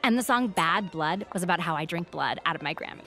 And the song Bad Blood was about how I drink blood out of my Grammy.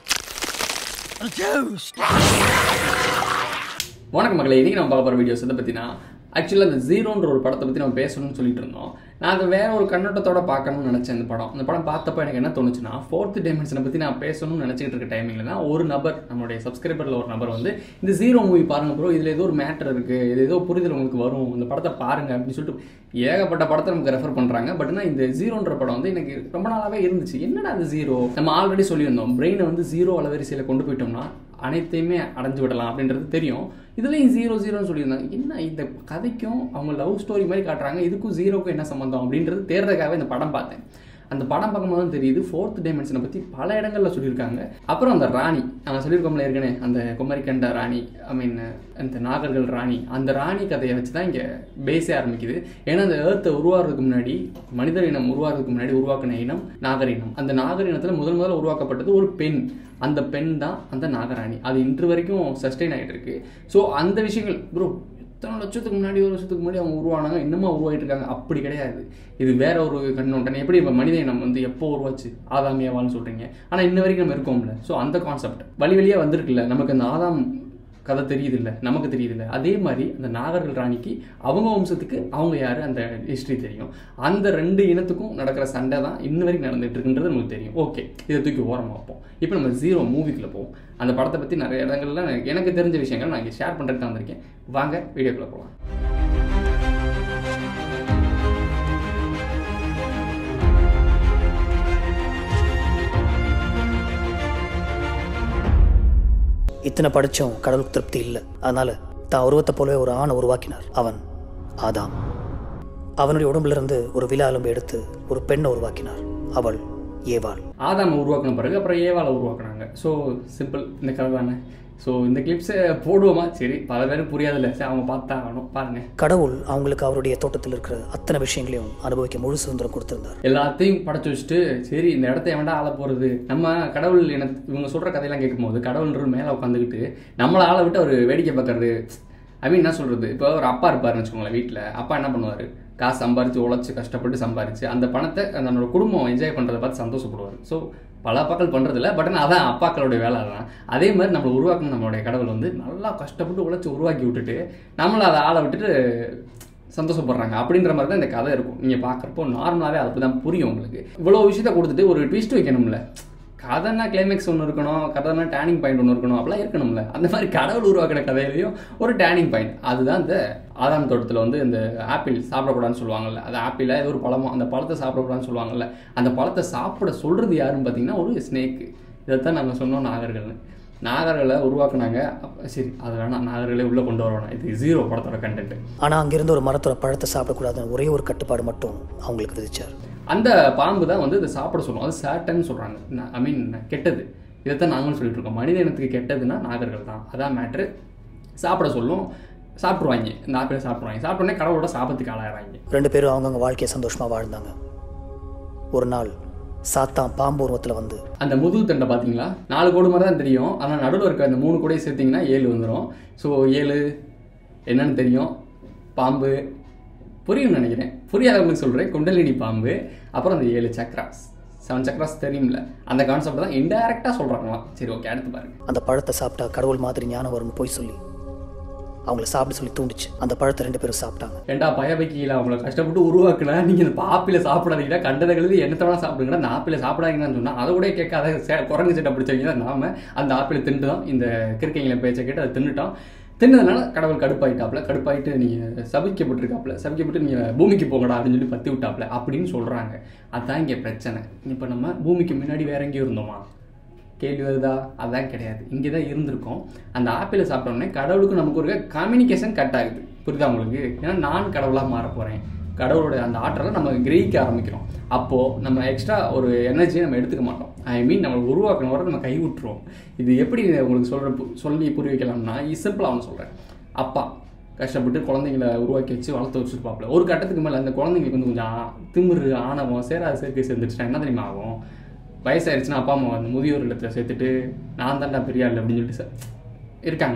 வணக்கம் மக்களை இன்றைக்கி நம்ம பார்க்க போகிற வீடியோஸ் எதை பற்றினா ஆக்சுவலாக அந்த ஜீரோன்ற ஒரு படத்தை பற்றி நம்ம பேசணும்னு சொல்லிட்டு இருந்தோம் நான் அதை வேற ஒரு கண்ணோட்டத்தோட பார்க்கணும்னு நினச்சேன் இந்த படம் இந்த படம் பார்த்தப்ப எனக்கு என்ன தோணுச்சுன்னா ஃபோர்த் டைமென்ஷனை பற்றி நான் பேசணும்னு நினச்சிக்கிட்டு இருக்க டைமிங்கில் தான் ஒரு நபர் நம்மளுடைய சப்ஸ்கிரைபரில் ஒரு நபர் வந்து இந்த ஜீரோ மூவி பாருங்க ப்ரோ இதில் ஏதோ ஒரு மேட்டர் இருக்குது இது ஏதோ புரிதல் உங்களுக்கு வரும் இந்த படத்தை பாருங்க அப்படின்னு சொல்லிட்டு ஏகப்பட்ட படத்தை நமக்கு ரெஃபர் பண்ணுறாங்க பட் ஆனால் இந்த ஜீரோன்ற படம் வந்து எனக்கு ரொம்ப நாளாகவே இருந்துச்சு என்னடா அது ஜீரோ நம்ம ஆல்ரெடி சொல்லியிருந்தோம் பிரெயினை வந்து ஜீரோ அளவரிசையில் கொண்டு போயிட்டோம்னா அனைத்தையுமே அடைஞ்சு விடலாம் அப்படின்றது தெரியும் இதுலேயும் ஜீரோ ஜீரோன்னு சொல்லியிருந்தாங்க என்ன இந்த கதைக்கும் அவங்க லவ் ஸ்டோரி மாதிரி காட்டுறாங்க இதுக்கும் ஜீரோக்கும் என்ன சம்மந்தம் அப்படின்றது தேர்றதுக்காகவே இந்த படம் பார்த்தேன் அந்த படம் பார்க்கும்போது தான் தெரியுது ஃபோர்த் டைமென்ஷனை பற்றி பல இடங்களில் சொல்லியிருக்காங்க அப்புறம் அந்த ராணி நான் சொல்லியிருக்கோம்ல ஏற்கனவே அந்த குமரிக்கண்ட ராணி ஐ மீன் அந்த நாகர்கள் ராணி அந்த ராணி கதையை வச்சு தான் இங்கே பேஸே ஆரம்பிக்குது ஏன்னா அந்த ஏர்த்தை உருவாகிறதுக்கு முன்னாடி மனித இனம் உருவாகிறதுக்கு முன்னாடி உருவாக்கின இனம் நாகர் இனம் அந்த நாகர் இனத்தில் முதல் முதல்ல உருவாக்கப்பட்டது ஒரு பெண் அந்த பெண் தான் அந்த நாகராணி அது இன்று வரைக்கும் சஸ்டெயின் ஆகிட்டு இருக்கு ஸோ அந்த விஷயங்கள் ப்ரோ எத்தனை லட்சத்துக்கு முன்னாடி ஒரு வருஷத்துக்கு முன்னாடி அவங்க உருவானாங்க இன்னமும் உருவாகிட்டு இருக்காங்க அப்படி கிடையாது இது வேற ஒரு கண்ணோட்டம் எப்படி இப்போ மனித இனம் வந்து எப்போ உருவாச்சு ஆதாமியாவான்னு சொல்கிறீங்க ஆனால் இன்ன வரைக்கும் நம்ம இருக்கோம்ல ஸோ அந்த கான்செப்ட் வழி வழியாக வந்திருக்குல்ல நமக்கு அந்த ஆதாம் கதை தெரியுதில்ல நமக்கு தெரியுதில்ல அதே மாதிரி அந்த நாகர்கள் ராணிக்கு அவங்க வம்சத்துக்கு அவங்க யார் அந்த ஹிஸ்ட்ரி தெரியும் அந்த ரெண்டு இனத்துக்கும் நடக்கிற சண்டை தான் இன்ன வரைக்கும் நடந்துட்டு இருக்குன்றது நமக்கு தெரியும் ஓகே இதை தூக்கி ஓரமாக வைப்போம் இப்போ நம்ம ஜீரோ மூவிக்குள்ளே போவோம் அந்த படத்தை பற்றி நிறைய இடங்கள்ல எனக்கு தெரிஞ்ச விஷயங்கள் நான் இங்கே ஷேர் பண்ணுறதுக்கு தான் வந்திருக்கேன் வாங்க வீடியோக்குள்ளே போகலாம் இத்தனை படிச்சும் கடவுளுக்கு திருப்தி இல்லை அதனால தான் உருவத்தை போலவே ஒரு ஆணை உருவாக்கினார் அவன் ஆதாம் அவனுடைய உடம்புல இருந்து ஒரு விழா எலும்பு எடுத்து ஒரு பெண்ணை உருவாக்கினார் அவள் ஏவாள் ஆதாமை உருவாக்கின பிறகு அப்புறம் ஏவாளை உருவாக்குனாங்க ஸோ சிம்பிள் இந்த கதை தானே ஸோ இந்த கிளிப்ஸை போடுவோமா சரி பல பேரும் புரியாதுல்ல சரி அவங்க பார்த்தா ஆகணும் பாருங்கள் கடவுள் அவங்களுக்கு அவருடைய தோட்டத்தில் இருக்கிற அத்தனை விஷயங்களையும் அனுபவிக்க முழு சுதந்திரம் கொடுத்திருந்தார் எல்லாத்தையும் படைச்சு வச்சுட்டு சரி இந்த இடத்த எவன்டா ஆள போகிறது நம்ம கடவுள் என இவங்க சொல்கிற கதையெல்லாம் கேட்கும்போது கடவுள்ன்ற மேலே உட்காந்துக்கிட்டு நம்மளை ஆளை விட்டு அவர் வேடிக்கை பார்க்கறது ஐ மீன் என்ன சொல்கிறது இப்போ ஒரு அப்பா இருப்பாருன்னு வச்சுக்கோங்களேன் வீட்டில் அப்பா என்ன பண்ணுவார் காசு சம்பாரித்து உழைச்சி கஷ்டப்பட்டு சம்பாரித்து அந்த பணத்தை நம்மளோட குடும்பம் என்ஜாய் பண்ணுறதை பார்த்து சந்தோஷப்படுவார் ஸோ பல அப்பாக்கள் பண்ணுறதில்ல பட் ஆனால் அதான் அப்பாக்களுடைய வேலை அதான் அதே மாதிரி நம்மளை உருவாக்கணும் நம்மளுடைய கடவுள் வந்து நல்லா கஷ்டப்பட்டு உழைச்சி உருவாக்கி விட்டுட்டு நம்மளை அதை ஆளை விட்டுட்டு சந்தோஷப்படுறாங்க அப்படின்ற மாதிரி தான் இந்த கதை இருக்கும் நீங்கள் பார்க்குறப்போ நார்மலாகவே அது தான் புரியும் உங்களுக்கு இவ்வளோ விஷயத்த கொடுத்துட்டு ஒரு ட்விஸ்ட் வைக்கணும்ல கதைனா கிளைமேக்ஸ் ஒன்று இருக்கணும் கதைனா டேனிங் பாயிண்ட் ஒன்று இருக்கணும் அப்படிலாம் இருக்கணும்ல அந்த மாதிரி கடவுள் உருவாக்கின கதையிலையும் ஒரு டேனிங் பாயிண்ட் அதுதான் இந்த ஆதாம் தோட்டத்தில் வந்து இந்த ஆப்பிள் சாப்பிடக்கூடாதுன்னு சொல்லுவாங்கல்ல அது ஆப்பிள ஏதோ ஒரு பழமோ அந்த பழத்தை சாப்பிடக்கூடாதுன்னு சொல்லுவாங்கல்ல அந்த பழத்தை சாப்பிட சொல்கிறது யாருன்னு பார்த்தீங்கன்னா ஒரு ஸ்னேக்கு இதைத்தான் நாங்கள் சொன்னோம் நாகர்கள்னு நாகர்களை உருவாக்குனாங்க அப்ப சரி அது வேணாம் நாகர்களே உள்ளே கொண்டு வரணும் இது ஜீரோ படத்தோட கண்டென்ட் ஆனால் அங்கிருந்து ஒரு மரத்தோட பழத்தை சாப்பிடக்கூடாதுன்னு ஒரே ஒரு கட்டுப்பாடு மட்டும் அவங்களுக்கு விதிச்சார் அந்த பாம்பு தான் வந்து இதை சாப்பிட சொல்லும் அது சேட்டன்னு சொல்கிறாங்க ஐ மீன் கெட்டது இதைத்தான் நாங்களும் சொல்லிட்டு இருக்கோம் மனித இனத்துக்கு கெட்டதுன்னா நாகர்கள் தான் அதான் மேட்ரு சாப்பிட சொல்லும் சாப்பிடுவாங்க இந்த ஆப்பிளை சாப்பிடுவாங்க சாப்பிட்டோன்னே கடவுளோட சாபத்துக்கு ஆளாயிறாங்க ரெண்டு பேரும் அவங்கவுங்க வாழ்க்கையை சந்தோஷமாக வாழ்ந்தாங்க ஒரு நாள் சாத்தான் பாம்பு உருவத்தில் வந்து அந்த முதுகு தண்டை பார்த்தீங்களா நாலு கோடு மாதிரி தான் தெரியும் ஆனால் நடுவில் இருக்க அந்த மூணு கோடையை சேர்த்திங்கன்னா ஏழு வந்துடும் ஸோ ஏழு என்னன்னு தெரியும் பாம்பு புரியும்னு நினைக்கிறேன் புரியாதவங்களுக்கு சொல்கிறேன் குண்டலினி பாம்பு அப்புறம் அந்த ஏழு சக்ராஸ் செவன் சக்ராஸ் தெரியும்ல அந்த கான்செப்ட் தான் இன்டைரக்டாக சொல்கிறாங்களாம் சரி ஓகே அடுத்து பாருங்க அந்த பழத்தை சாப்பிட்டா கடவுள் மாதிரி ஞானம் வரும்னு போய் சொல்லி அவங்கள சாப்பிட சொல்லி தூண்டுச்சு அந்த பழத்தை ரெண்டு பேரும் சாப்பிட்டாங்க ஏண்டா பயபைக்கியில் அவங்கள கஷ்டப்பட்டு உருவாக்குனா நீங்கள் இந்த ஆப்பிள சாப்பிடாதீங்கன்னா கண்டதை கழுதி என்னத்தை வேணா சாப்பிடுங்கடா அந்த ஆப்பிள சாப்பிடாதீங்கன்னு சொன்னால் அதை கூட கேட்காத சே- குரங்கு சட்டை பிடிச்சவங்க நாம அந்த ஆப்பிளை திண்டு தான் இந்த கிறுக்கைங்களை பேச்சை கேட்டு அதை தின்னுட்டோம் தின்னதுனால கடவுள் கடுப்பாயிட்டாப்ல கடுப்பாயிட்டு நீங்கள் சபிக்கப்பட்டிருக்காப்ல சபிக்கப்பட்டு நீங்கள் பூமிக்கு போங்கடா அப்படின்னு சொல்லி பற்றி விட்டாப்ல அப்படின்னு சொல்கிறாங்க அதுதான் இங்கே பிரச்சனை இப்போ நம்ம பூமிக்கு முன்னாடி வேற எங்கேயும் இருந்தோமா கேள்வி வருதா அதான் கிடையாது இங்கே தான் இருந்திருக்கோம் அந்த ஆப்பிளை சாப்பிட்டோன்னே கடவுளுக்கு நமக்கு ஒரு கம்யூனிகேஷன் கட் ஆகுது புரியுதா உங்களுக்கு ஏன்னா நான் கடவுளாக மாற போகிறேன் கடவுளோட அந்த ஆற்றலை நம்ம கிரகிக்க ஆரம்பிக்கிறோம் அப்போது நம்ம எக்ஸ்ட்ரா ஒரு எனர்ஜியை நம்ம எடுத்துக்க மாட்டோம் ஐ மீன் நம்ம உருவாக்கணும் வரை நம்ம கை விட்டுருவோம் இது எப்படி உங்களுக்கு சொல்கிற சொல்லி புரிய வைக்கலாம்னா சிம்பிளாக அவனு சொல்கிறேன் அப்பா கஷ்டப்பட்டு குழந்தைங்கள உருவாக்கி வச்சு வளர்த்து வச்சுருப்பாப்புல ஒரு கட்டத்துக்கு மேலே அந்த குழந்தைங்களுக்கு வந்து கொஞ்சம் ஆ- திமிரு ஆணவம் சேராத சேர்க்கை சேர்ந்துச்சுன்னா என்ன தெரியுமா ஆகும் வயசாயிருச்சுன்னா அப்பா அம்மா அந்த முதியோர் இல்லத்தில் சேர்த்துட்டு நான் தான்டா பெரிய ஆள் அப்படின்னு சொல்லிட்டு ச- இருக்காங்கல்ல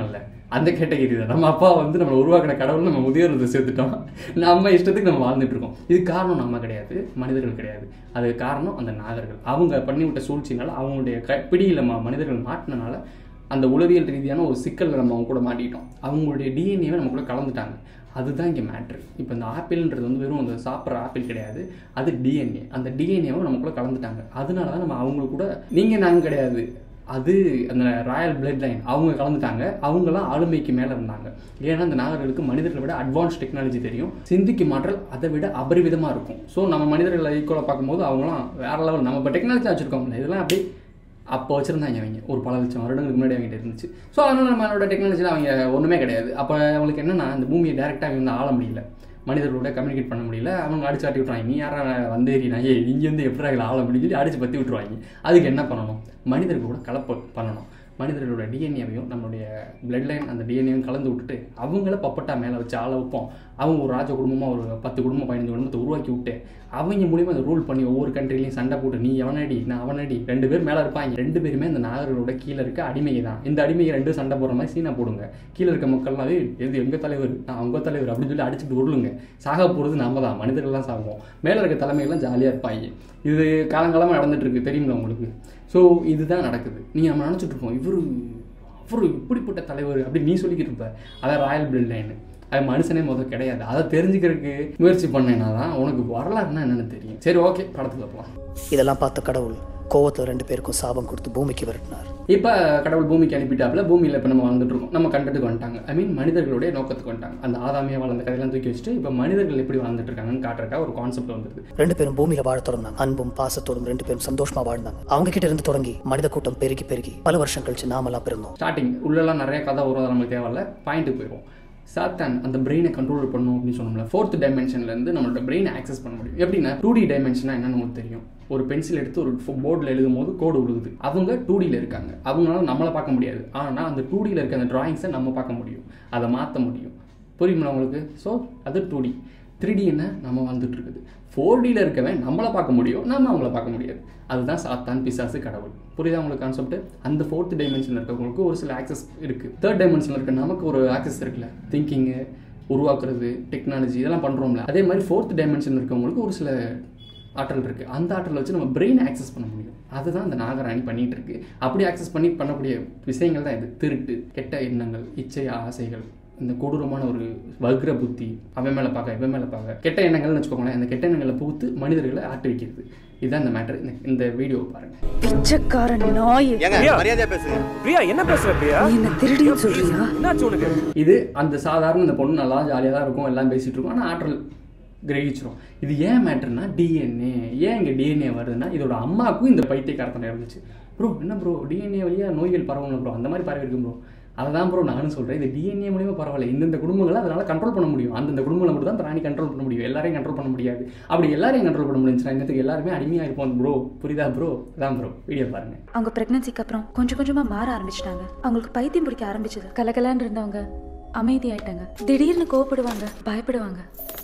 அந்த கேட்டகரி தான் நம்ம அப்பா வந்து நம்ம உருவாக்கின கடவுள் நம்ம முதியோர் சேர்த்துட்டோம் நம்ம இஷ்டத்துக்கு நம்ம வாழ்ந்துட்டு இருக்கோம் இது காரணம் நம்ம கிடையாது மனிதர்கள் கிடையாது அதுக்கு காரணம் அந்த நாகர்கள் அவங்க பண்ணிவிட்ட சூழ்ச்சினால அவங்களுடைய க பிடியில் ம மனிதர்கள் மாட்டினால அந்த உளவியல் ரீதியான ஒரு சிக்கலில் நம்ம அவங்க கூட மாட்டிக்கிட்டோம் அவங்களுடைய டிஎன்ஏவை நம்ம கூட கலந்துட்டாங்க அதுதான் இங்கே மேட்ரு இப்போ இந்த ஆப்பிள்ன்றது வந்து வெறும் அந்த சாப்பிட்ற ஆப்பிள் கிடையாது அது டிஎன்ஏ அந்த டிஎன்ஏவை நமக்குள்ள கலந்துட்டாங்க அதனால தான் நம்ம அவங்க கூட நீங்கள் நாங்கள் கிடையாது அது அந்த ராயல் பிளட் லைன் அவங்க கலந்துட்டாங்க அவங்களாம் ஆளுமைக்கு மேலே இருந்தாங்க ஏன்னா அந்த நாகர்களுக்கு மனிதர்களை விட அட்வான்ஸ் டெக்னாலஜி தெரியும் சிந்திக்கும் மாற்றல் அதை விட அபரிவிதமாக இருக்கும் ஸோ நம்ம மனிதர்களை ஈக்குவலாக பார்க்கும்போது அவங்களாம் வேற லெவல் நம்ம இப்போ டெக்னாலஜி வச்சுருக்கோம்ல இதெல்லாம் அப்படியே அப்போ வச்சுருந்தாங்க அவங்க ஒரு பல லட்சம் வருடங்களுக்கு முன்னாடி அவங்ககிட்ட இருந்துச்சு ஸோ அதனால் நம்மளோட டெக்னாலஜியில் அவங்க ஒன்றுமே கிடையாது அப்போ அவங்களுக்கு என்னன்னா அந்த பூமியை டேரெக்டாக அவங்க வந்து ஆள முடியல மனிதர்களோட கம்யூனிகேட் பண்ண முடியல அவங்க அடிச்சு ஆட்டி விட்ருவாங்க நீ யாரா வந்தேறி நான் ஏ இங்கே வந்து எப்படி ஆள முடியும் சொல்லி அடிச்சு பற்றி விட்ருவாங்க அதுக்கு என்ன பண்ணணும் மனிதர்களோட கலப்பு பண்ணணும் மனிதர்களோட டிஎன்ஏவையும் நம்மளுடைய பிளட் லைன் அந்த டிஎன்ஏவையும் கலந்து விட்டுட்டு அவங்கள பப்பட்டா மேலே வச்சு ஆள வைப்போம் அவங்க ஒரு ராஜ குடும்பமாக ஒரு பத்து குடும்பம் பதினஞ்சு குடும்பத்தை உருவாக்கி விட்டு அவங்க மூலியமாக அந்த ரூல் பண்ணி ஒவ்வொரு கண்ட்ரிலையும் சண்டை போட்டு நீ எவனடி நான் அவனடி ரெண்டு பேர் மேலே இருப்பாங்க ரெண்டு பேருமே அந்த நாகர்களோட கீழே இருக்க அடிமையை தான் இந்த அடிமையை ரெண்டு சண்டை போடுற மாதிரி சீனா போடுங்க கீழே இருக்க மக்கள்லாம் "ஏய், எது எங்கள் தலைவர் நான் அவங்க தலைவர் அப்படின்னு சொல்லி அடிச்சுட்டு உருளுங்க சாக போகிறது நம்ம தான் மனிதர்கள்லாம் சாகுவோம் மேலே இருக்க தலைமைகள்லாம் ஜாலியாக இருப்பாங்க இது காலங்காலமாக நடந்துட்டு இருக்கு தெரியுங்களா உங்களுக்கு ஸோ இதுதான் நடக்குது நீங்கள் நம்ம நினச்சிட்டு இருப்போம் இவரு அவர் இப்படிப்பட்ட தலைவர் அப்படி நீ சொல்லிக்கிட்டு இருப்ப அதான் ராயல் பிளட் லைன் அது மனுஷனே முதல் கிடையாது அதை தெரிஞ்சுக்கிறதுக்கு முயற்சி பண்ணேன்னா தான் உனக்கு வரலாறுனா என்னன்னு தெரியும் சரி ஓகே படத்துக்கு போகலாம் இதெல்லாம் பார்த்த கடவுள் கோவத்தில் ரெண்டு பேருக்கும் சாபம் கொடுத்து பூமிக்கு விரட்டினார் இப்போ கடவுள் பூமிக்கு அனுப்பிட்டாப்புல பூமியில் இப்போ நம்ம வந்துட்டு இருக்கோம் நம்ம கண்டத்துக்கு வந்துட்டாங்க ஐ மீன் மனிதர்களுடைய நோக்கத்துக்கு வந்துட்டாங்க அந்த ஆதாமியா வாழ்ந்த கதையெல்லாம் தூக்கி வச்சுட்டு இப்போ மனிதர்கள் எப்படி வாழ்ந்துட்டு இருக்காங்கன்னு காட்டுறக்கா ஒரு கான்செப்ட் வந்துருது ரெண்டு பேரும் பூமியில வாழ தொடர்ந்தாங்க அன்பும் பாசத்தோடும் ரெண்டு பேரும் சந்தோஷமா வாழ்ந்தாங்க அவங்க கிட்ட இருந்து தொடங்கி மனித கூட்டம் பெருகி பெருகி பல வருஷம் கழிச்சு நாமெல்லாம் பிறந்தோம் ஸ்டார்டிங் உள்ளெல்லாம் நிறைய கதை வரும் அது நமக்கு தேவையில்ல பாயிண்ட்டுக்கு போயிடும் சாத்தான் அந்த பிரெயினை கண்ட்ரோல் பண்ணும் அப்படின்னு சொன்னோம்ல ஃபோர்த் டைமென்ஷன்லேருந்து நம்மளோட பிரெயினை ஆக்சஸ் பண்ண முடியும் எப்படின்னா டூ டி டைமென்ஷனா என்னன்னு உங்களுக்கு தெரியும் ஒரு பென்சில் எடுத்து ஒரு போர்டில் எழுதும் போது கோடு விழுகுது அவங்க டூ டியில் இருக்காங்க அவங்களால நம்மளை பார்க்க முடியாது ஆனால் அந்த டூ டியில் இருக்க அந்த டிராயிங்ஸை நம்ம பார்க்க முடியும் அதை மாற்ற முடியும் புரியுங்களா உங்களுக்கு ஸோ அது டூ டி த்ரீ டி என்ன நம்ம வந்துட்டு இருக்குது ஃபோர் டியில் இருக்கவன் நம்மளை பார்க்க முடியும் நம்ம அவங்கள பார்க்க முடியாது அதுதான் சாத்தான் பிசாசு கடவுள் புரியுதா உங்களுக்கு கான்செப்ட் அந்த ஃபோர்த் டைமென்ஷனில் இருக்கவங்களுக்கு ஒரு சில ஆக்சஸ் இருக்குது தேர்ட் டைமென்ஷனில் இருக்க நமக்கு ஒரு ஆக்சஸ் இருக்குல்ல திங்கிங்கு உருவாக்குறது டெக்னாலஜி இதெல்லாம் பண்ணுறோம்ல அதே மாதிரி ஃபோர்த் டைமென்ஷன் இருக்கவங்களுக்கு ஒரு சில ஆற்றல் இருக்குது அந்த ஆற்றலை வச்சு நம்ம பிரெயின் ஆக்சஸ் பண்ண முடியும் அதுதான் அந்த நாகராணி பண்ணிட்டு இருக்கு அப்படி ஆக்சஸ் பண்ணி பண்ணக்கூடிய விஷயங்கள் தான் இது திருட்டு கெட்ட எண்ணங்கள் இச்சை ஆசைகள் இந்த கொடூரமான ஒரு வக்ர புத்தி அவன் மேலே பார்க்க இவன் மேலே பார்க்க கெட்ட எண்ணங்கள்னு வச்சுக்கோங்களேன் அந்த கெட்ட எண்ணங்களை புகுத்து மனிதர்களை ஆட்டு வைக்கிறது இதுதான் இந்த மேட்ரு இந்த வீடியோவை பாருங்க பிச்சைக்கார நாய் ஏங்க மரியாதையா பேசுங்க பிரியா என்ன பேசுற பிரியா நீ என்ன திருடின்னு சொல்றியா என்னாச்சு உனக்கு இது அந்த சாதாரண இந்த பொண்ணு நல்லா ஜாலியாக தான் இருக்கும் எல்லாம் பேசிகிட்டு இருக்கும் ஆனால் ஆற்றல் கிரகிச்சிரும் இது ஏன் மேட்டர்னா டிஎன்ஏ ஏன் இங்கே டிஎன்ஏ வருதுன்னா இதோட அம்மாவுக்கும் இந்த பைத்தியக்காரத்தனை இருந்துச்சு ப்ரோ என்ன ப்ரோ டிஎன்ஏ வழியாக நோய்கள் பரவணும் ப்ரோ அந்த மாதிரி பரவி இருக்கும் ப்ரோ அதை தான் ப்ரோ நானும் சொல்கிறேன் இது டிஎன்ஏ மூலியமா பரவாயில்ல இந்தந்த குடும்பங்களை அதனால் கண்ட்ரோல் பண்ண முடியும் அந்தந்த குடும்பங்களை மட்டும் தான் பிராணி கண்ட்ரோல் பண்ண முடியும் எல்லாரையும் கண்ட்ரோல் பண்ண முடியாது அப்படி எல்லாரையும் கண்ட்ரோல் பண்ண முடிஞ்சுன்னா இன்னத்துக்கு எல்லாருமே அடிமையாக இருப்போம் ப்ரோ புரியுதா ப்ரோ அதான் ப்ரோ வீடியோ பாருங்கள் அவங்க பிரெக்னன்சிக்கு அப்புறம் கொஞ்சம் கொஞ்சமா மாற ஆரம்பிச்சிட்டாங்க அவங்களுக்கு பைத்தியம் பிடிக்க ஆரம்பிச்சது கலகலன்னு இருந்தவங்க அமைதியாயிட்டாங்க திடீர்னு கோவப்படுவாங்க பயப்படுவாங்க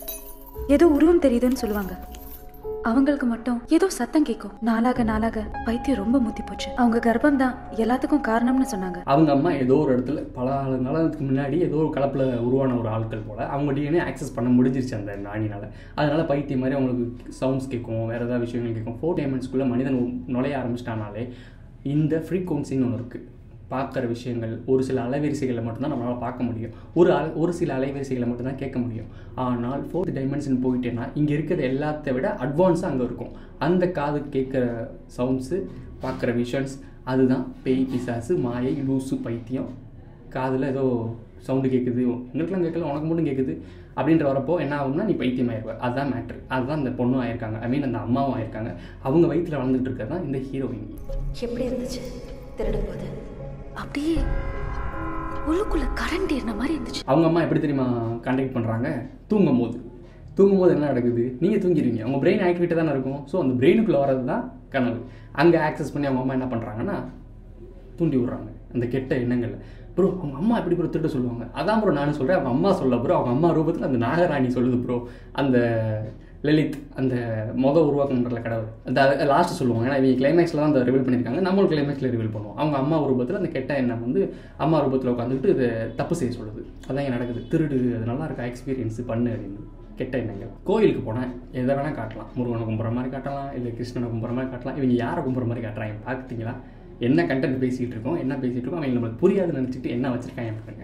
ஏதோ உருவம் தெரியுதுன்னு சொல்லுவாங்க அவங்களுக்கு மட்டும் ஏதோ சத்தம் கேட்கும் நாளாக நாளாக பைத்தியம் ரொம்ப முத்தி போச்சு அவங்க கர்ப்பம் தான் எல்லாத்துக்கும் காரணம்னு சொன்னாங்க அவங்க அம்மா ஏதோ ஒரு இடத்துல பல நாளுக்கு முன்னாடி ஏதோ ஒரு கலப்பில் உருவான ஒரு ஆட்கள் போல் அவங்க டிஎன்ஏ ஆக்சஸ் பண்ண முடிஞ்சிருச்சு அந்த நாணினால் அதனால பைத்தியம் மாதிரி அவங்களுக்கு சவுண்ட்ஸ் கேட்கும் வேறு ஏதாவது விஷயங்கள் கேட்கும் ஃபோர் டைமெண்ட்ஸ்குள்ளே மனிதன் உ- நுழைய ஆரம்பிச்சிட்டானாலே இந்த ஃப்ரீக்வன்சின்னு ஒன்று இருக்குது பார்க்குற விஷயங்கள் ஒரு சில அலைவரிசைகளை மட்டும்தான் நம்மளால் பார்க்க முடியும் ஒரு அலை ஒரு சில அலைவரிசைகளை மட்டும்தான் கேட்க முடியும் ஆனால் ஃபோர்த் டைமென்ஷன் போயிட்டேன்னா இங்கே இருக்கிற எல்லாத்த விட அட்வான்ஸாக அங்கே இருக்கும் அந்த காது கேட்குற சவுண்ட்ஸு பார்க்குற விஷன்ஸ் அதுதான் பேய் பிசாசு மாயை லூசு பைத்தியம் காதில் ஏதோ சவுண்டு கேட்குது உங்களுக்குலாம் கேட்கல உனக்கு மட்டும் கேட்குது அப்படின்ற வரப்போ என்ன ஆகும்னா நீ பைத்தியம் ஆயிடுவ அதுதான் மேட்ரு அதுதான் இந்த பொண்ணும் ஆயிருக்காங்க ஐ மீன் அந்த அம்மாவும் ஆயிருக்காங்க அவங்க வயிற்றில் வளர்ந்துட்டு இருக்கிறது தான் இந்த ஹீரோயின் எப்படி இருந்துச்சு திருடும் போது அப்படியே உள்ளுக்குள்ள கரண்ட் ஏறின மாதிரி இருந்துச்சு அவங்க அம்மா எப்படி தெரியுமா கான்டாக்ட் பண்ணுறாங்க தூங்கும் போது தூங்கும் போது என்ன நடக்குது நீங்கள் தூங்கிடுவீங்க உங்கள் பிரெயின் ஆக்டிவிட்டி தானே இருக்கும் ஸோ அந்த பிரெயினுக்குள்ளே வர்றது தான் கனவு அங்கே ஆக்சஸ் பண்ணி அவங்க அம்மா என்ன பண்ணுறாங்கன்னா தூண்டி விடுறாங்க அந்த கெட்ட எண்ணங்கள் ப்ரோ அவங்க அம்மா எப்படி ப்ரோ திட்ட சொல்லுவாங்க அதான் ப்ரோ நானும் சொல்கிறேன் அவங்க அம்மா சொல்ல ப்ரோ அவங்க அம்மா ரூபத்தில் அந்த நாகராணி சொல்லுது ப்ரோ அந்த லலித் அந்த மொத உருவாக்கணுன்றல கடவுள் அந்த லாஸ்ட் சொல்லுவாங்க ஏன்னா இவங்க கிளைமேக்ஸில் தான் அந்த ரிவீல் பண்ணியிருக்காங்க நம்மளும் கிளைமேக்ஸில் ரிவீல் பண்ணுவோம் அவங்க அம்மா ரூபத்தில் அந்த கெட்ட எண்ணம் வந்து அம்மா ரூபத்தில் உட்காந்துக்கிட்டு இது தப்பு செய்ய சொல்லுது அதான் இங்க நடக்குது திருடு அது நல்லா இருக்கா எக்ஸ்பீரியன்ஸ் பண்ணு அப்படின்னு கெட்ட எண்ணங்கள் கோயிலுக்கு போனேன் எதை வேணால் காட்டலாம் முருகனை கும்புற மாதிரி காட்டலாம் இல்லை கிருஷ்ணனை கும்புற மாதிரி காட்டலாம் இவங்க யாரை கும்புற மாதிரி காட்டுறாங்க பார்த்துட்டீங்களா என்ன கண்டென்ட் பேசிகிட்டு இருக்கோம் என்ன பேசிகிட்டு இருக்கோம் அவங்க நம்மளுக்கு புரியாதுன்னு நினச்சிட்டு என்ன வச்சுருக்காங்க பாருங்க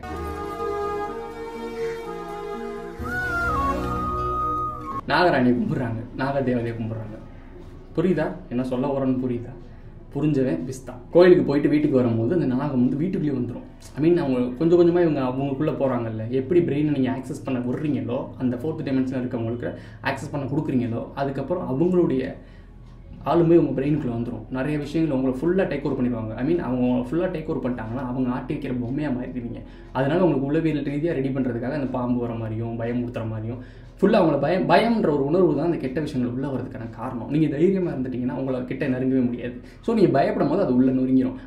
நாகராணியை கும்பிட்றாங்க நாகதேவதையை கும்பிட்றாங்க புரியுதா என்ன சொல்ல வரேன்னு புரியுதா புரிஞ்சவன் பிஸ்தா கோயிலுக்கு போயிட்டு வீட்டுக்கு வரும்போது அந்த நாகம் வந்து வீட்டுக்குள்ளேயே வந்துடும் ஐ மீன் அவங்க கொஞ்சம் கொஞ்சமாக இவங்க அவங்களுக்குள்ளே போகிறாங்கல்ல எப்படி பிரெயினை நீங்கள் ஆக்சஸ் பண்ண விடுறீங்களோ அந்த ஃபோர்த் டைமென்ஷனில் இருக்கவங்களுக்கு ஆக்சஸ் பண்ண கொடுக்குறீங்களோ அதுக்கப்புறம் அவங்களுடைய ஆளுமே உங்கள் பிரெயினுக்குள்ளே வந்துடும் நிறைய விஷயங்கள் உங்களை ஃபுல்லாக டேக் ஓவர் பண்ணிடுவாங்க ஐ மீன் அவங்க ஃபுல்லாக டேக் ஓவர் பண்ணிட்டாங்கன்னா அவங்க ஆட்டி வைக்கிற பொம்மையாக மாறிடுவீங்க அதனால உங்களுக்கு உளவியல் ரீதியாக ரெடி பண்ணுறதுக்காக அந்த பாம்பு வர மாதிரியும் பயமுறுத்துற மாதிரியும் ஃபுல்லாக அவங்கள பயம் பயம்ன்ற ஒரு உணர்வு தான் அந்த கெட்ட விஷயங்கள் உள்ளே வரதுக்கான காரணம் நீங்கள் தைரியமாக இருந்துட்டீங்கன்னா உங்களை கிட்ட நெருங்கவே முடியாது ஸோ நீங்கள் பயப்படும் போது அது உள்ளே நொறுங்கிடும்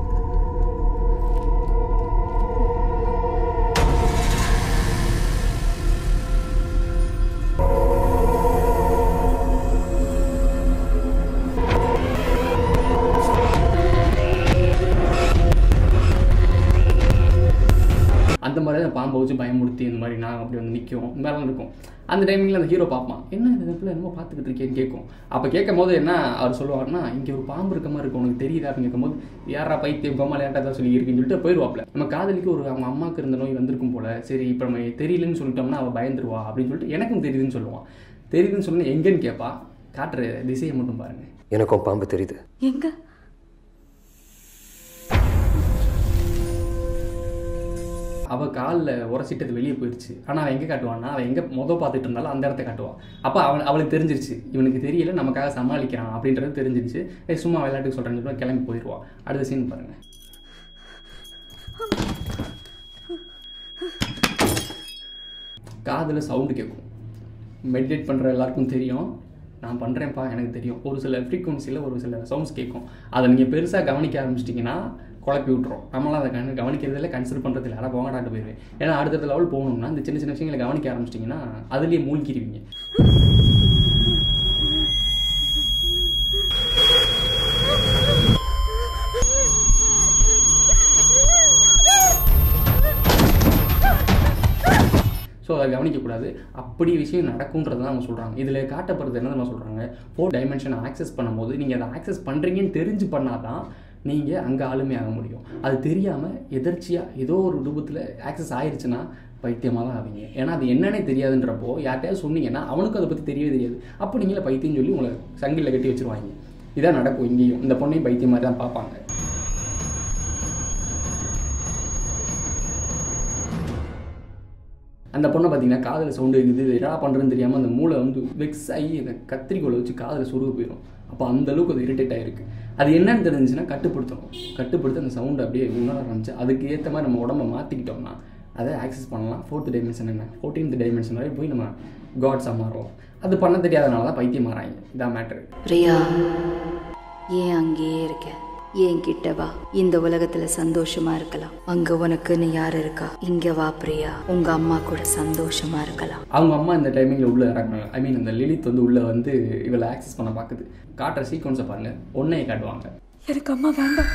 அந்த மாதிரி தான் பாம்பை வச்சு பயமுறுத்தி இந்த மாதிரி நான் அப்படி வந்து நிற்கும் இந்த மாதிரிலாம் இருக்கும் அந்த டைமிங்கில் அந்த ஹீரோ பார்ப்பான் என்ன இந்த இடத்துல என்னமோ பார்த்துக்கிட்டு இருக்கேன்னு கேட்கும் அப்போ கேட்கும் போது என்ன அவர் சொல்லுவார்னா இங்கே ஒரு பாம்பு இருக்க மாதிரி இருக்கும் உனக்கு தெரியுதா அப்படின்னு கேட்கும்போது யாரா பைத்தியம் கோமா லேட்டாக தான் சொல்லி இருக்குன்னு சொல்லிட்டு போயிடுவாப்ல நம்ம காதலிக்கு ஒரு அவங்க அம்மாவுக்கு இருந்த நோய் வந்திருக்கும் போல சரி இப்போ நம்ம தெரியலன்னு சொல்லிட்டோம்னா அவள் பயந்துருவா அப்படின்னு சொல்லிட்டு எனக்கும் தெரியுதுன்னு சொல்லுவான் தெரியுதுன்னு சொன்னா எங்கேன்னு கேட்பா காட்டுற திசையை மட்டும் பாருங்க எனக்கும் பாம்பு தெரியுது எங்க அவள் காலில் உரசிட்டது வெளியே போயிடுச்சு ஆனால் அவன் எங்கே காட்டுவான்னா அவன் எங்கே மொதல் பார்த்துட்டு இருந்தாலும் அந்த இடத்த காட்டுவான் அப்போ அவன் அவளுக்கு தெரிஞ்சிருச்சு இவனுக்கு தெரியல நமக்காக சமாளிக்கிறான் அப்படின்றது தெரிஞ்சிருச்சு ஏய் சும்மா விளையாட்டுக்கு சொல்கிறேன்னு சொல்லி கிளம்பி போயிடுவான் அடுத்த சீன் பாருங்கள் காதில் சவுண்டு கேட்கும் மெடிடேட் பண்ணுற எல்லாருக்கும் தெரியும் நான் பண்ணுறேன்ப்பா எனக்கு தெரியும் ஒரு சில ஃப்ரீக்குவன்சியில் ஒரு சில சவுண்ட்ஸ் கேட்கும் அதை நீங்கள் பெருசாக கவனிக்க ஆரம்பிச்சிட்டிங்கன்னா குழப்பி விட்ரும் நம்மளாம் அதை கண் கவனிக்கிறதில்ல கன்சிடர் பண்ணுறதில்ல யாராவது போங்கடாட்டு போயிடுவேன் ஏன்னா அடுத்தடுத்த லெவல் போகணும்னா இந்த சின்ன சின்ன விஷயங்களை கவனிக்க ஆரம்பிச்சிட்டிங்கன்னா அதுலேயே மூழ்கிடுவீங்க ஸோ அதை கவனிக்கக்கூடாது அப்படி விஷயம் நடக்கும்ன்றது தான் அவங்க சொல்கிறாங்க இதில் காட்டப்படுறது என்ன நம்ம சொல்கிறாங்க ஃபோர் டைமென்ஷனை ஆக்சஸ் பண்ணும்போது நீங்கள் அதை ஆக்சஸ் பண்ணுறீங்கன்னு தெரிஞ்சு பண்ணால் தான் நீங்கள் அங்கே ஆளுமையாக முடியும் அது தெரியாமல் எதர்ச்சியாக ஏதோ ஒரு ரூபத்தில் ஆக்சஸ் ஆயிடுச்சுன்னா பைத்தியமாக தான் ஆவீங்க ஏன்னா அது என்னன்னே தெரியாதுன்றப்போ யார்கிட்டயாவது சொன்னீங்கன்னா அவனுக்கும் அதை பற்றி தெரியவே தெரியாது அப்போ நீங்களே பைத்தியம் சொல்லி உங்களை சங்கிலில் கட்டி வச்சுருவாங்க இதான் நடக்கும் இங்கேயும் இந்த பொண்ணையும் பைத்தியம் மாதிரி தான் பார்ப்பாங்க அந்த பொண்ணை பார்த்தீங்கன்னா காதில் சவுண்டு இருக்குது இது என்னடா பண்ணுறதுன்னு தெரியாமல் அந்த மூளை வந்து வெக்ஸ் ஆகி அந்த கத்திரிக்கோலை வச்சு காதில் சொருக போயிடும் அப்போ அந்த அளவுக்கு அது இரிட்டேட் ஆகிருக்கு அது என்னன்னு தெரிஞ்சுன்னா கட்டுப்படுத்தணும் கட்டுப்படுத்தி அந்த சவுண்டை அப்படியே உணர ஆரம்பிச்சு அதுக்கு ஏற்ற மாதிரி நம்ம உடம்ப மாற்றிக்கிட்டோம்னா அதை ஆக்சஸ் பண்ணலாம் ஃபோர்த் டைமென்ஷன் என்ன ஃபோர்டீன்த் டைமென்ஷன் வரை போய் நம்ம காட்ஸாக மாறுவோம் அது பண்ண தெரியாதனால தான் பைத்தியம் மாறாங்க இதான் மேட்ரு பிரியா ஏன் அங்கேயே இருக்க ஏன் கிட்ட வா இந்த உலகத்துல சந்தோஷமா இருக்கலாம் அங்க உனக்குன்னு யார் இருக்கா இங்க வா பிரியா உங்க அம்மா கூட சந்தோஷமா இருக்கலாம் அவங்க அம்மா இந்த டைமிங்கில் உள்ளே இறக்குறாங்க ஐ மீன் அந்த லிலித் வந்து உள்ளே வந்து இவளை ஆக்சஸ் பண்ண பார்க்குது காட்டுற சீக்வன்ஸை பாருங்கள் ஒன்றையை காட்டுவாங்க எனக்கு அம்மா வேண்டாம்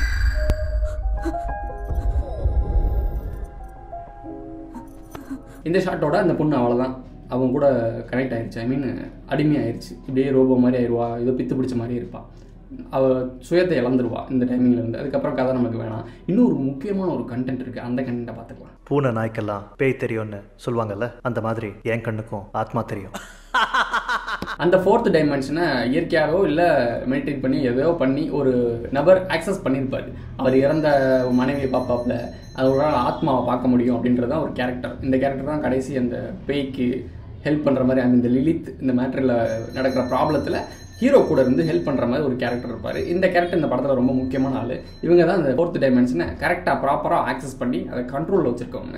இந்த ஷாட்டோட அந்த பொண்ணு அவ்வளோதான் அவங்க கூட கனெக்ட் ஆயிருச்சு ஐ மீன் அடிமையாயிருச்சு இப்படியே ரோபோ மாதிரி ஆயிடுவா ஏதோ பித்து பிடிச்ச மாதிரி இருப்பாள் அவள் சுயத்தை இழந்துருவா இந்த டைமிங்ல இருந்து அதுக்கப்புறம் கதை நமக்கு வேணாம் இன்னும் ஒரு முக்கியமான ஒரு கண்டென்ட் இருக்குது அந்த கண்டென்ட்டை பார்த்துக்கலாம் பூனை நாய்க்கெல்லாம் பேய் தெரியும்னு சொல்லுவாங்கல்ல அந்த மாதிரி என் கண்ணுக்கும் ஆத்மா தெரியும் அந்த ஃபோர்த் டைமென்ஷனை இயற்கையாகவோ இல்லை மெடிடேட் பண்ணி எதையோ பண்ணி ஒரு நபர் ஆக்சஸ் பண்ணியிருப்பார் அவர் இறந்த மனைவியை பார்ப்பாப்புல அதோட ஆத்மாவை பார்க்க முடியும் அப்படின்றது தான் ஒரு கேரக்டர் இந்த கேரக்டர் தான் கடைசி அந்த பேய்க்கு ஹெல்ப் பண்ணுற மாதிரி அந்த இந்த லிலித் இந்த மேட்டரில் நடக்கிற ப்ராப்ளத்தில் ஹீரோ கூட இருந்து ஹெல்ப் பண்ணுற மாதிரி ஒரு கேரக்டர் இருப்பார் இந்த கேரக்டர் இந்த படத்தில் ரொம்ப முக்கியமான ஆள் இவங்க தான் அந்த ஃபோர்த் டைமென்ஷனை கரெக்டாக ப்ராப்பராக ஆக்சஸ் பண்ணி அதை கண்ட்ரோலில் வச்சுருக்கவங்க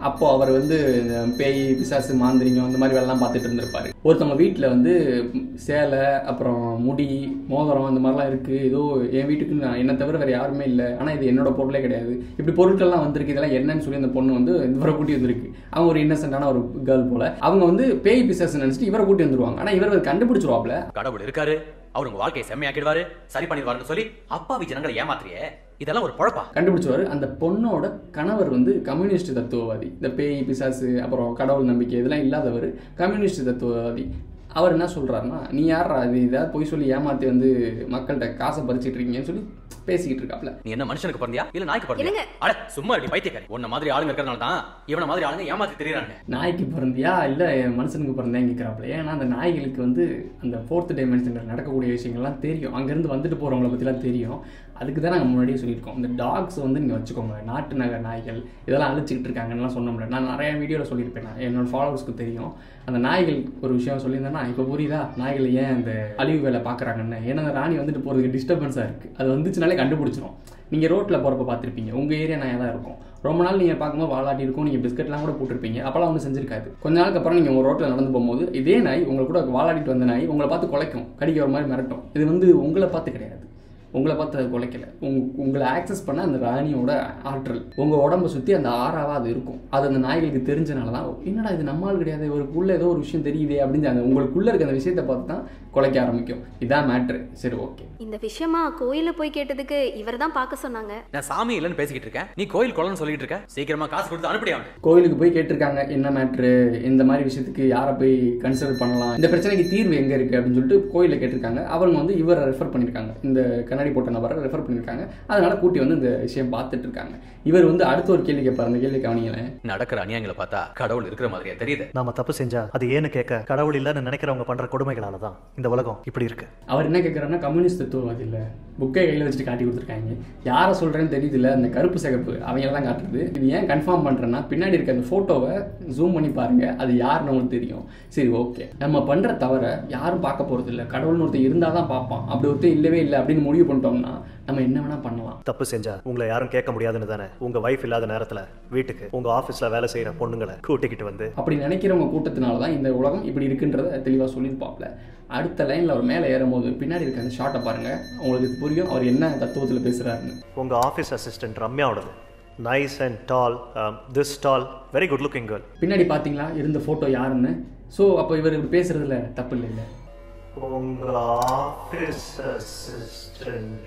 அப்போ அவர் வந்து இந்த பேய் பிசாசு மாந்திரிகம் அந்த மாதிரி வேலைலாம் பார்த்துட்டு இருந்திருப்பாரு ஒருத்தவங்க வீட்டில் வந்து சேலை அப்புறம் முடி மோதிரம் இந்த மாதிரிலாம் இருக்குது ஏதோ என் வீட்டுக்கு நான் என்ன தவிர வேறு யாருமே இல்லை ஆனால் இது என்னோட பொருளே கிடையாது இப்படி பொருட்கள்லாம் வந்திருக்கு இதெல்லாம் என்னன்னு சொல்லி அந்த பொண்ணு வந்து இவரை கூட்டி வந்திருக்கு அவங்க ஒரு இன்னசென்ட்டான ஒரு கேர்ள் போல அவங்க வந்து பேய் பிசாசு நினச்சிட்டு இவரை கூட்டி வந்துருவாங்க ஆனால் இவர் கண்டுபிடிச்சிருவாப்ல கடவுள் இருக்காரு அவர் உங்க வாழ்க்கையை செம்மையாக்கிடுவாரு சரி பண்ணிடுவாருன்னு சொல்லி அப்பாவி ஜனங்களை ஏமாத்துறியே இதெல்லாம் ஒரு பொழப்பா கண்டுபிடிச்சவர் அந்த பொண்ணோட கணவர் வந்து கம்யூனிஸ்ட் தத்துவவாதி இந்த பேய் பிசாசு அப்புறம் கடவுள் நம்பிக்கை இதெல்லாம் இல்லாதவர் கம்யூனிஸ்ட் தத்துவவாதி அவர் என்ன சொல்றாருன்னா நீ யாரா இது இதாவது போய் சொல்லி ஏமாத்தி வந்து மக்கள்கிட்ட காசை பறிச்சிட்டு இருக்கீங்கன்னு சொல்லி பேசிக்கிட்டு இருக்காப்ல நீ என்ன மனுஷனுக்கு பிறந்தியா இல்ல நாய்க்கு பிறந்தியா அட சும்மா அடி பைத்தியக்காரி உன்ன மாதிரி ஆளுங்க இருக்கிறதுனால தான் இவன மாதிரி ஆளுங்க ஏமாத்தி தெரியறாங்க நாய்க்கு பிறந்தியா இல்லை மனுஷனுக்கு பிறந்தேன் கேட்குறாப்புல ஏன்னா அந்த நாய்களுக்கு வந்து அந்த ஃபோர்த் டைமென்ஷனில் நடக்கக்கூடிய விஷயங்கள்லாம் தெரியும் அங்கேருந்து வந்துட்டு போகிறவங்கள பற்றிலாம் தெரியும் அதுக்கு தான் நாங்கள் முன்னாடியே சொல்லியிருக்கோம் இந்த டாக்ஸ் வந்து நீங்கள் வச்சுக்கோங்க நாட்டு நகர் நாய்கள் இதெல்லாம் அழிச்சிக்கிட்டு இருக்காங்கன்னுலாம் சொன்னோம்ல நான் நிறைய வீடியோவில் சொல்லியிருப்பேன் நான் என்னோட ஃபாலோவர்ஸ்க்கு தெரியும் அந்த நாய்கள் ஒரு விஷயம் சொல்லியிருந்தேன்னா இப்போ புரியுதா நாய்கள் ஏன் அந்த அழிவு வேலை பார்க்குறாங்கன்னு ஏன்னா அந்த ராணி வந்துட்டு போகிறதுக்கு டிஸ்டர்பன்ஸாக இருக்குது அது வந்துச்சுனாலே கண்டுபிடிச்சிரும் நீங்கள் ரோட்டில் போகிறப்ப பார்த்துருப்பீங்க உங்கள் ஏரியா நாயாக தான் இருக்கும் ரொம்ப நாள் நீங்கள் பார்க்கும்போது வாலாட்டி இருக்கும் நீங்கள் பிஸ்கட்லாம் கூட போட்டிருப்பீங்க அப்போலாம் ஒன்றும் செஞ்சிருக்காது கொஞ்ச நாளுக்கு அப்புறம் நீங்கள் உங்கள் ரோட்டில் நடந்து போகும்போது இதே நாய் உங்களை கூட வாலாட்டிட்டு வந்த நாய் உங்களை பார்த்து குலைக்கும் கடிக்க ஒரு மாதிரி மிரட்டும் இது வந்து உங்களை பார்த்து கிடையாது உங்களை பார்த்து அது குலைக்கல உங் உங்களை ஆக்சஸ் பண்ண அந்த ராணியோட ஆற்றல் உங்கள் உடம்ப சுற்றி அந்த ஆறாவாக அது இருக்கும் அது அந்த நாய்களுக்கு தெரிஞ்சனால தான் என்னடா இது நம்மால் கிடையாது இவருக்குள்ள ஏதோ ஒரு விஷயம் தெரியுதே அப்படின்னு அந்த உங்களுக்குள்ளே இருக்க அந்த விஷயத்தை பார்த்து தான் குலைக்க ஆரம்பிக்கும் இதான் மேட்ரு சரி ஓகே இந்த விஷயமா கோயில போய் கேட்டதுக்கு இவர் தான் பார்க்க சொன்னாங்க நான் சாமி இல்லைன்னு பேசிக்கிட்டு இருக்கேன் நீ கோயில் குளம்னு சொல்லிட்டு இருக்க சீக்கிரமா காசு கொடுத்து அனுப்பிடி அவனை கோயிலுக்கு போய் கேட்டிருக்காங்க என்ன மேட்ரு இந்த மாதிரி விஷயத்துக்கு யாரை போய் கன்சிடர் பண்ணலாம் இந்த பிரச்சனைக்கு தீர்வு எங்கே இருக்குது அப்படின்னு சொல்லிட்டு கோயிலில் கேட்டிருக்காங்க அவங்க வந்து இவரை ரெஃபர் பண்ணியிருக்காங்க இந்த கண்ணாடி போட்ட நபரை ரெஃபர் பண்ணியிருக்காங்க அதனால கூட்டி வந்து இந்த விஷயம் பார்த்துட்டு இருக்காங்க இவர் வந்து அடுத்த ஒரு கேள்வி கேட்பார் அந்த கேள்வி கவனிங்களேன் நடக்கிற அநியாயங்களை பார்த்தா கடவுள் இருக்கிற மாதிரியா தெரியுது நாம தப்பு செஞ்சா அது ஏன்னு கேட்க கடவுள் இல்லைன்னு நினைக்கிறவங்க பண்ற கொடுமைகளால தான் இந்த உலகம் இப்படி இருக்கு அவர் என்ன கேட்குறாருன்னா கம்யூனிஸ்ட் தத்துவவாதி இல்லை புக்கை கையில் வச்சுட்டு காட்டி கொடுத்துருக்காங்க யாரை சொல்கிறேன்னு தெரியுதுல அந்த கருப்பு சிகப்பு அவங்கள தான் காட்டுறது இது ஏன் கன்ஃபார்ம் பண்ணுறேன்னா பின்னாடி இருக்க அந்த ஃபோட்டோவை ஜூம் பண்ணி பாருங்க அது யாருன்னு உங்களுக்கு தெரியும் சரி ஓகே நம்ம பண்ணுற தவிர யாரும் பார்க்க போகிறது இல்லை கடவுள்னு ஒருத்தர் இருந்தால் தான் பார்ப்பான் அப்படி ஒருத்தர் இல்லவே இல்லை அப்படின்னு முடிவு பண்ணிட்டோம்னா நம்ம என்ன வேணால் பண்ணலாம் தப்பு செஞ்சா உங்களை யாரும் கேட்க முடியாதுன்னு தானே உங்க வைஃப் இல்லாத நேரத்துல வீட்டுக்கு உங்க ஆபீஸ்ல வேலை செய்யற பொண்ணுங்களை கூட்டிக்கிட்டு வந்து அப்படி நினைக்கிறவங்க கூட்டத்தினால தான் இந்த உலகம் இப்படி இருக்குன்றத தெளிவாக சொல்லியிருப்பாப்ல அடுத்த லைனில் அவர் மேலே ஏறும்போது பின்னாடி இருக்க அந்த ஷார்ட்டை பாருங்கள் உங்களுக்கு புரியும் அவர் என்ன தத்துவத்தில் பேசுகிறாருன்னு உங்க ஆஃபீஸ் அசிஸ்டன்ட் ரம்யாவோடது nice and tall this tall very good looking girl பின்னாடி பார்த்தீங்களா இருந்த ஃபோட்டோ யாருன்னு ஸோ அப்போ இவர் இப்படி பேசுறதுல தப்பு இல்லை இல்லை உங்க ஆஃபீஸ் அசிஸ்டன்ட்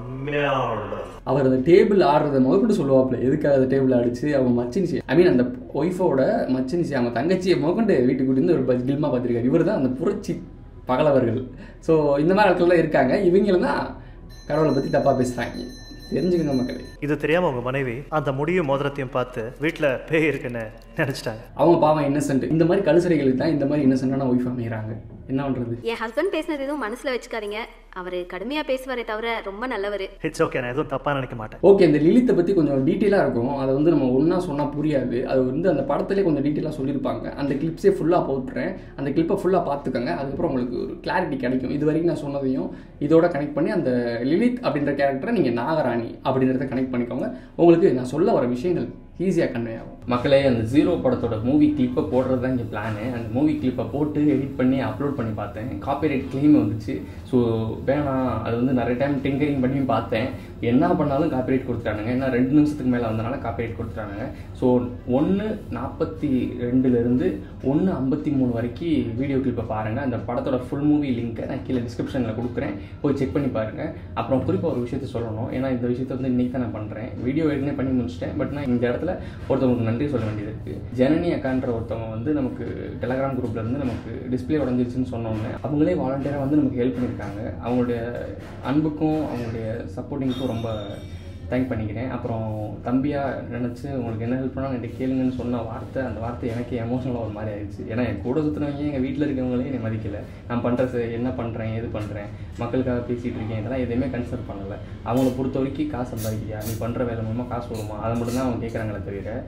ரம்யாவோட அவர் அந்த டேபிள் ஆடுறத முதற்கொண்டு சொல்லுவாப்ல எதுக்காக அந்த டேபிள் அடிச்சு அவங்க மச்சினிச்சி ஐ மீன் அந்த ஒய்ஃபோட மச்சினிச்சி அவங்க தங்கச்சியை முதற்கொண்டு வீட்டுக்கு கூட்டி வந்து ஒரு பஸ் கில்மா பார்த்துருக்காரு இவர் தான் அந்த புரட்சி பகலவர்கள் ஸோ இந்த மாதிரி ஆட்கள்லாம் இருக்காங்க இவங்களும் தான் கடவுளை பற்றி தப்பாக பேசுகிறாங்க தெரிஞ்சுக்கங்க மக்களே இது தெரியாம உங்க மனைவி அந்த முடியும் மோதிரத்தையும் பார்த்து வீட்ல பேய் இருக்குன்னு நினைச்சிட்டாங்க அவங்க பாவம் இன்னசென்ட் இந்த மாதிரி கழுசரைகளுக்கு தான் இந்த மாதிரி இன்னசென்ட்டான ஒய்ஃப் அமைகிறாங்க என்ன பண்ணுறது என் ஹஸ்பண்ட் பேசினது எதுவும் மனசுல வச்சுக்காதீங்க அவர் கடுமையா பேசுவாரே தவிர ரொம்ப நல்லவர் இட்ஸ் ஓகே நான் எதுவும் தப்பா நினைக்க மாட்டேன் ஓகே இந்த லிலித்தை பற்றி கொஞ்சம் டீட்டெயிலாக இருக்கும் அதை வந்து நம்ம ஒன்றா சொன்னால் புரியாது அது வந்து அந்த படத்துலேயே கொஞ்சம் டீட்டெயிலாக சொல்லியிருப்பாங்க அந்த கிளிப்ஸே ஃபுல்லாக போட்டுறேன் அந்த கிளிப்பை ஃபுல்லாக பார்த்துக்கோங்க அதுக்கப்புறம் உங்களுக்கு ஒரு கிளாரிட்டி கிடைக்கும் இது வரைக்கும் நான் சொன்னதையும் இதோட கனெக்ட் பண்ணி அந்த லிலித் அப்படின்ற கேரக்டரை நீங்கள் நாகராணி அப்படின்றத கனெக்ட் பண்ணிக்கோங்க உங்களுக்கு நான் சொல்ல வர விஷயங்கள் ஈஸியாக கன்வே ஆகும் மக்களே அந்த ஜீரோ படத்தோட மூவி கிளிப்பை போடுறது தான் இங்கே பிளானு அந்த மூவி கிளிப்பை போட்டு எடிட் பண்ணி அப்லோட் பண்ணி பார்த்தேன் காப்பிரைட் கிளைம் வந்துச்சு ஸோ வேணாம் அது வந்து நிறைய டைம் டிங்கரிங் பண்ணி பார்த்தேன் என்ன பண்ணாலும் காப்பிரைட் கொடுத்துட்டானுங்க ஏன்னா ரெண்டு நிமிஷத்துக்கு மேலே வந்தனால காப்பிரைட் கொடுத்துட்டானுங்க ஸோ ஒன்று நாற்பத்தி ரெண்டுலேருந்து ஒன்று ஐம்பத்தி மூணு வரைக்கும் வீடியோ கிளிப்பை பாருங்கள் அந்த படத்தோட ஃபுல் மூவி லிங்க்கை நான் கீழே டிஸ்கிரிப்ஷனில் கொடுக்குறேன் போய் செக் பண்ணி பாருங்கள் அப்புறம் குறிப்பாக ஒரு விஷயத்த சொல்லணும் ஏன்னா இந்த விஷயத்தை வந்து இன்றைக்கி தான் நான் பண்ணுறேன் வீடியோ ஏற்கனவே பண்ணி முடிச்சிட்டேன் பட் நான் இந்த இடத்துல ஒருத்தவங்களுக்கு நன்றி சொல்ல வேண்டியது இருக்குது ஜனனி அக்கான்ற ஒருத்தவங்க வந்து நமக்கு டெலகிராம் குரூப்ல இருந்து நமக்கு டிஸ்பிளே உடஞ்சிருச்சுன்னு சொன்னோன்னே அவங்களே வாலண்டியராக வந்து நமக்கு ஹெல்ப் பண்ணியிருக்காங்க அவங்களுடைய அன்புக்கும் அவங்களுடைய சப்போர்ட்டிங்க்கும் ரொம்ப தேங்க் பண்ணிக்கிறேன் அப்புறம் தம்பியாக நினச்சி உங்களுக்கு என்ன ஹெல்ப் பண்ணாலும் என்கிட்ட கேளுங்கன்னு சொன்ன வார்த்தை அந்த வார்த்தை எனக்கு எமோஷனலாக ஒரு மாதிரி ஆயிடுச்சு ஏன்னா என் கூட சுற்றுனவங்க எங்கள் வீட்டில் இருக்கவங்களே என்னை மதிக்கலை நான் பண்ணுறது என்ன பண்ணுறேன் எது பண்ணுறேன் மக்களுக்காக பேசிகிட்டு இருக்கேன் இதெல்லாம் எதையுமே கன்சிடர் பண்ணலை அவங்கள பொறுத்த வரைக்கும் காசு சம்பாதிக்கிறியா நீ பண்ணுற வேலை மூலமாக காசு வருமா அதை மட்டும்தான் அவங்க கேட்குறாங்களே தவிர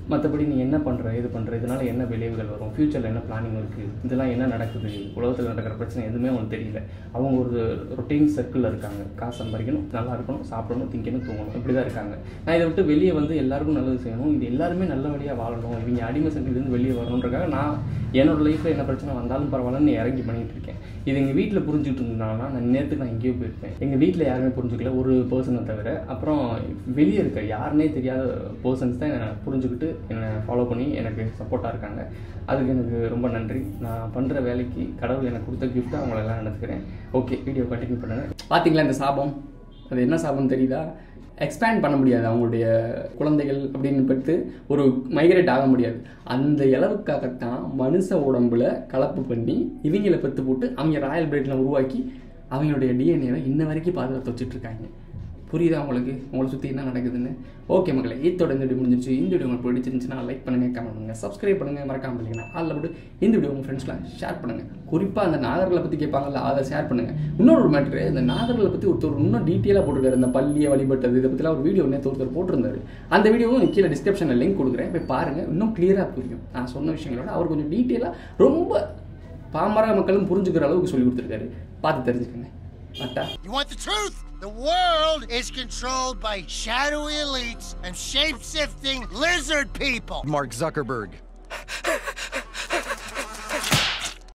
மற்றபடி நீ என்ன பண்ணுற இது பண்ணுற இதனால என்ன விளைவுகள் வரும் ஃப்யூச்சரில் என்ன பிளானிங் இருக்குது இதெல்லாம் என்ன நடக்குது உலகத்தில் நடக்கிற பிரச்சனை எதுவுமே அவங்களுக்கு தெரியல அவங்க ஒரு ரொட்டீன் சர்க்கிளில் இருக்காங்க காசு சம்பாதிக்கணும் நல்லா இருக்கணும் சாப்பிடணும் திங்கணும் தூங்கணும் இப்படி தான் இருக்காங்க நான் இதை விட்டு வெளியே வந்து எல்லாருக்கும் நல்லது செய்யணும் இது எல்லாருமே நல்லபடியாக வாழணும் இவங்க அடிமை சங்கிலிருந்து வெளியே வரணுன்றக்காக நான் என்னோட லைஃப்பில் என்ன பிரச்சனை வந்தாலும் பரவாயில்லன்னு இறங்கி பண்ணிட்டு இருக்கேன் இது எங்கள் வீட்டில் புரிஞ்சுட்டு இருந்ததுனால நான் நேரத்துக்கு நான் எங்கேயோ போயிருப்பேன் எங்கள் வீட்டில் யாருமே புரிஞ்சுக்கல ஒரு பர்சனை தவிர அப்புறம் வெளியே இருக்க யாருனே தெரியாத பர்சன்ஸ் தான் என்னை புரிஞ்சுக்கிட்டு என்னை ஃபாலோ பண்ணி எனக்கு சப்போர்ட்டாக இருக்காங்க அதுக்கு எனக்கு ரொம்ப நன்றி நான் பண்ணுற வேலைக்கு கடவுள் எனக்கு கொடுத்த கிஃப்ட்டை அவங்களெல்லாம் நினச்சிக்கிறேன் ஓகே வீடியோ கண்டினியூ பண்ணுங்கள் பார்த்தீங்களா இந்த சாபம் அது என்ன சாபம் தெரியுதா எக்ஸ்பேண்ட் பண்ண முடியாது அவங்களுடைய குழந்தைகள் அப்படின்னு பட்டு ஒரு மைக்ரேட் ஆக முடியாது அந்த அளவுக்காகத்தான் மனுஷ உடம்புல கலப்பு பண்ணி இவங்களை பெற்று போட்டு அவங்க ராயல் பிளேட்டில் உருவாக்கி அவங்களுடைய டிஎன்ஏவை இன்ன வரைக்கும் பாதுகாத்து வச்சுட்டு இருக்காங்க புரியுதா உங்களுக்கு உங்களை சுற்றி என்ன நடக்குதுன்னு ஓகே மக்களே இதோட இந்த வீடியோ முடிஞ்சிருச்சு இந்த வீடியோ உங்களுக்கு பிடிச்சிருந்துச்சுன்னா லைக் பண்ணுங்கள் கமெண்ட் பண்ணுங்கள் சப்ஸ்கிரைப் பண்ணுங்கள் மறக்காம பண்ணிங்கன்னா அதில் விட்டு இந்த வீடியோ உங்கள் ஃப்ரெண்ட்ஸ்லாம் ஷேர் பண்ணுங்கள் குறிப்பாக அந்த நாகர்களை பற்றி கேட்பாங்கல்ல அதை ஷேர் பண்ணுங்கள் இன்னொரு ஒரு மேட்ரு இந்த நாகர்களை பற்றி ஒருத்தர் இன்னும் டீட்டெயிலாக போட்டிருக்காரு இந்த பள்ளியை வழிபட்டது இதை பற்றிலாம் ஒரு வீடியோ நேற்று ஒருத்தர் போட்டிருந்தாரு அந்த வீடியோவும் கீழே டிஸ்கிரிப்ஷனில் லிங்க் கொடுக்குறேன் போய் பாருங்கள் இன்னும் கிளியராக புரியும் நான் சொன்ன விஷயங்களோட அவர் கொஞ்சம் டீட்டெயிலாக ரொம்ப பாமர மக்களும் புரிஞ்சுக்கிற அளவுக்கு சொல்லி கொடுத்துருக்காரு பார்த்து தெரிஞ்சுக்கங்க பட்டா You want the truth? The world is controlled by shadowy elites and shape shifting lizard people. Mark Zuckerberg.